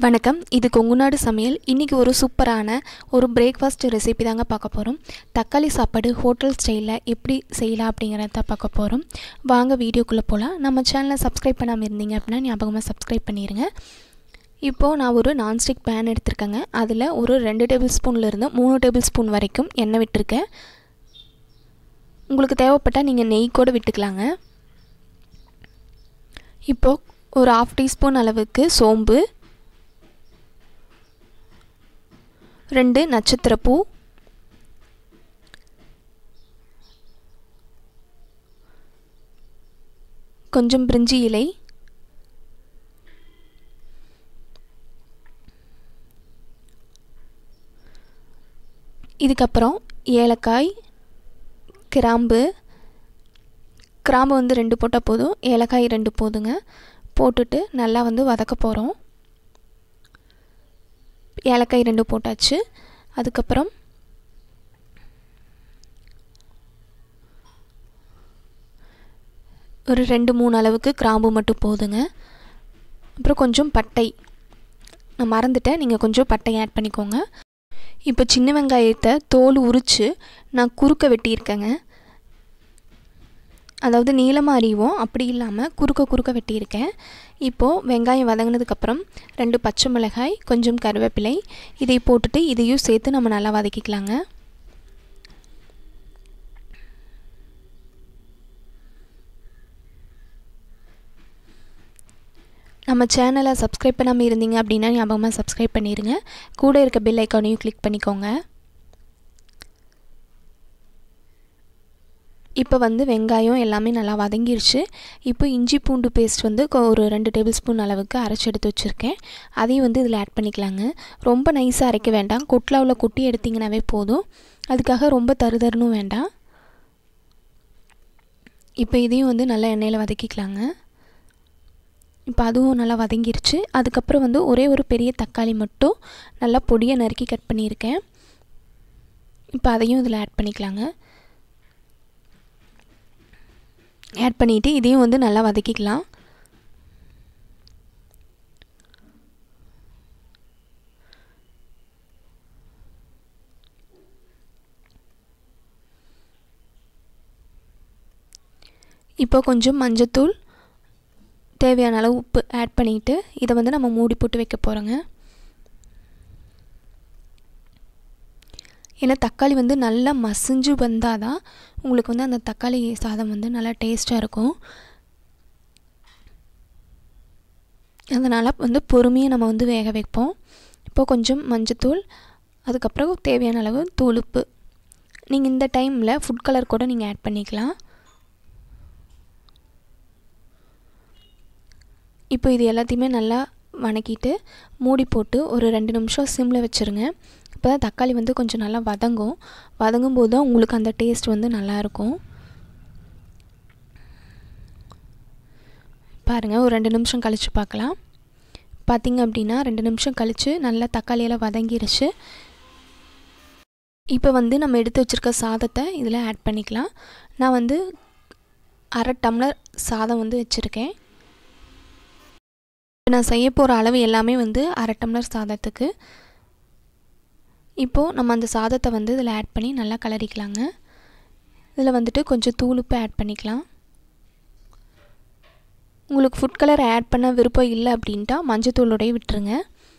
வணக்கம் இது கொங்குநாடு சமையல் இன்றைக்கி ஒரு சூப்பரான ஒரு பிரேக்ஃபாஸ்ட் ரெசிபி தாங்க பார்க்க போகிறோம் தக்காளி சாப்பாடு ஹோட்டல் ஸ்டைலில் எப்படி செய்யலாம் அப்படிங்கிறத தான் பார்க்க போகிறோம் வாங்க வீடியோக்குள்ளே போகலாம் நம்ம சேனலை சப்ஸ்கிரைப் பண்ணாமல் இருந்தீங்க அப்படின்னா ஞாபகமாக சப்ஸ்கிரைப் பண்ணிடுங்க இப்போது நான் ஒரு நான்ஸ்டிக் பேன் எடுத்திருக்கேங்க அதில் ஒரு ரெண்டு டேபிள் ஸ்பூன்லேருந்து மூணு டேபிள் ஸ்பூன் வரைக்கும் எண்ணெய் விட்டுருக்கேன் உங்களுக்கு தேவைப்பட்டால் நீங்கள் நெய் கூட விட்டுக்கலாங்க இப்போது ஒரு ஆஃப் டீஸ்பூன் அளவுக்கு சோம்பு ரெண்டு நட்சத்திரப்பூ கொஞ்சம் பிரிஞ்சி இலை இதுக்கப்புறம் ஏலக்காய் கிராம்பு கிராம்பு வந்து ரெண்டு போட்டால் போதும் ஏலக்காய் ரெண்டு போதுங்க போட்டுட்டு நல்லா வந்து வதக்க போகிறோம் ஏலக்காய் ரெண்டு போட்டாச்சு அதுக்கப்புறம் ஒரு ரெண்டு மூணு அளவுக்கு கிராம்பு மட்டும் போதுங்க அப்புறம் கொஞ்சம் பட்டை நான் மறந்துட்டேன் நீங்கள் கொஞ்சம் பட்டை ஆட் பண்ணிக்கோங்க இப்போ சின்ன வெங்காயத்தை தோல் உரித்து நான் குறுக்க வெட்டியிருக்கேங்க அதாவது நீளமாக அறிவோம் அப்படி இல்லாமல் குறுக்க குறுக்க வெட்டியிருக்கேன் இப்போது வெங்காயம் வதங்கினதுக்கப்புறம் ரெண்டு பச்சை மிளகாய் கொஞ்சம் கருவேப்பிலை இதை போட்டுட்டு இதையும் சேர்த்து நம்ம நல்லா வதக்கிக்கலாங்க நம்ம சேனலை சப்ஸ்கிரைப் பண்ணாமல் இருந்தீங்க அப்படின்னா ஞாபகமாக சப்ஸ்கிரைப் பண்ணிடுங்க கூட இருக்க பெல் ஐக்கானையும் கிளிக் பண்ணிக்கோங்க இப்போ வந்து வெங்காயம் எல்லாமே நல்லா வதங்கிருச்சு இப்போ இஞ்சி பூண்டு பேஸ்ட் வந்து ஒரு ரெண்டு டேபிள் ஸ்பூன் அளவுக்கு அரைச்சி எடுத்து வச்சுருக்கேன் அதையும் வந்து இதில் ஆட் பண்ணிக்கலாங்க ரொம்ப நைஸாக அரைக்க வேண்டாம் கொட்லாவில் கொட்டி எடுத்திங்கனாவே போதும் அதுக்காக ரொம்ப தருதருன்னு வேண்டாம் இப்போ இதையும் வந்து நல்லா எண்ணெயில் வதக்கிக்கலாங்க இப்போ அதுவும் நல்லா வதங்கிருச்சு அதுக்கப்புறம் வந்து ஒரே ஒரு பெரிய தக்காளி மட்டும் நல்லா பொடியை நறுக்கி கட் பண்ணியிருக்கேன் இப்போ அதையும் இதில் ஆட் பண்ணிக்கலாங்க ஆட் பண்ணிவிட்டு இதையும் வந்து நல்லா வதக்கிக்கலாம் இப்போ கொஞ்சம் மஞ்சத்தூள் தேவையான அளவு உப்பு ஆட் பண்ணிவிட்டு இதை வந்து நம்ம மூடி போட்டு வைக்க போகிறோங்க ஏன்னா தக்காளி வந்து நல்லா மசிஞ்சு வந்தால் தான் உங்களுக்கு வந்து அந்த தக்காளி சாதம் வந்து நல்லா டேஸ்ட்டாக இருக்கும் அதனால் வந்து பொறுமையாக நம்ம வந்து வேக வைப்போம் இப்போ கொஞ்சம் மஞ்சத்தூள் அதுக்கப்புறம் தேவையான அளவு தூளுப்பு நீங்கள் இந்த டைமில் ஃபுட் கலர் கூட நீங்கள் ஆட் பண்ணிக்கலாம் இப்போ இது எல்லாத்தையுமே நல்லா வணக்கிட்டு மூடி போட்டு ஒரு ரெண்டு நிமிஷம் சிம்மில் வச்சுருங்க இப்போ தான் தக்காளி வந்து கொஞ்சம் நல்லா வதங்கும் வதங்கும் போது தான் உங்களுக்கு அந்த டேஸ்ட் வந்து நல்லாயிருக்கும் பாருங்கள் ஒரு ரெண்டு நிமிஷம் கழித்து பார்க்கலாம் பார்த்திங்க அப்படின்னா ரெண்டு நிமிஷம் கழித்து நல்லா தக்காளியெல்லாம் வதங்கிருச்சு இப்போ வந்து நம்ம எடுத்து வச்சுருக்க சாதத்தை இதில் ஆட் பண்ணிக்கலாம் நான் வந்து அரை டம்ளர் சாதம் வந்து வச்சுருக்கேன் நான் செய்ய போகிற அளவு எல்லாமே வந்து அரை டம்ளர் சாதத்துக்கு இப்போது நம்ம அந்த சாதத்தை வந்து இதில் ஆட் பண்ணி நல்லா கலரிக்கலாங்க இதில் வந்துட்டு கொஞ்சம் தூளுப்பு ஆட் பண்ணிக்கலாம் உங்களுக்கு ஃபுட் கலர் ஆட் பண்ண விருப்பம் இல்லை அப்படின்ட்டா மஞ்சத்தூளோடய விட்டுருங்க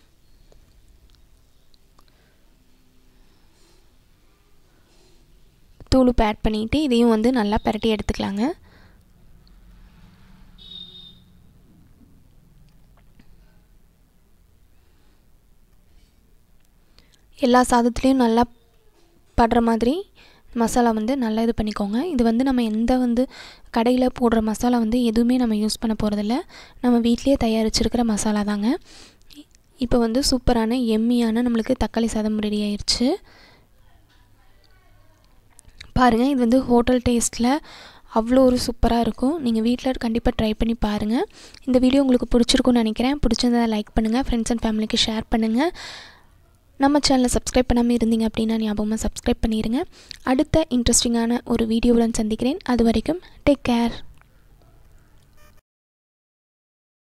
தூளுப்பு ஆட் பண்ணிவிட்டு இதையும் வந்து நல்லா பரட்டி எடுத்துக்கலாங்க எல்லா சாதத்துலேயும் நல்லா படுற மாதிரி மசாலா வந்து நல்லா இது பண்ணிக்கோங்க இது வந்து நம்ம எந்த வந்து கடையில் போடுற மசாலா வந்து எதுவுமே நம்ம யூஸ் பண்ண போகிறதில்ல நம்ம வீட்லேயே தயாரிச்சிருக்கிற மசாலா தாங்க இப்போ வந்து சூப்பரான எம்மியான நம்மளுக்கு தக்காளி சாதம் ரெடி ஆயிடுச்சு பாருங்கள் இது வந்து ஹோட்டல் டேஸ்ட்டில் அவ்வளோ ஒரு சூப்பராக இருக்கும் நீங்கள் வீட்டில் கண்டிப்பாக ட்ரை பண்ணி பாருங்கள் இந்த வீடியோ உங்களுக்கு பிடிச்சிருக்குன்னு நினைக்கிறேன் பிடிச்சிருந்ததை லைக் பண்ணுங்கள் ஃப்ரெண்ட்ஸ் அண்ட் ஃபேமிலிக்கு ஷேர் பண்ணுங்கள் நம்ம சேனலை சப்ஸ்கிரைப் பண்ணாமல் இருந்தீங்க அப்படின்னா ஞாபகமாக சப்ஸ்கிரைப் பண்ணிடுங்க அடுத்த இன்ட்ரெஸ்டிங்கான ஒரு வீடியோவுடன் சந்திக்கிறேன் அது வரைக்கும் டேக் கேர்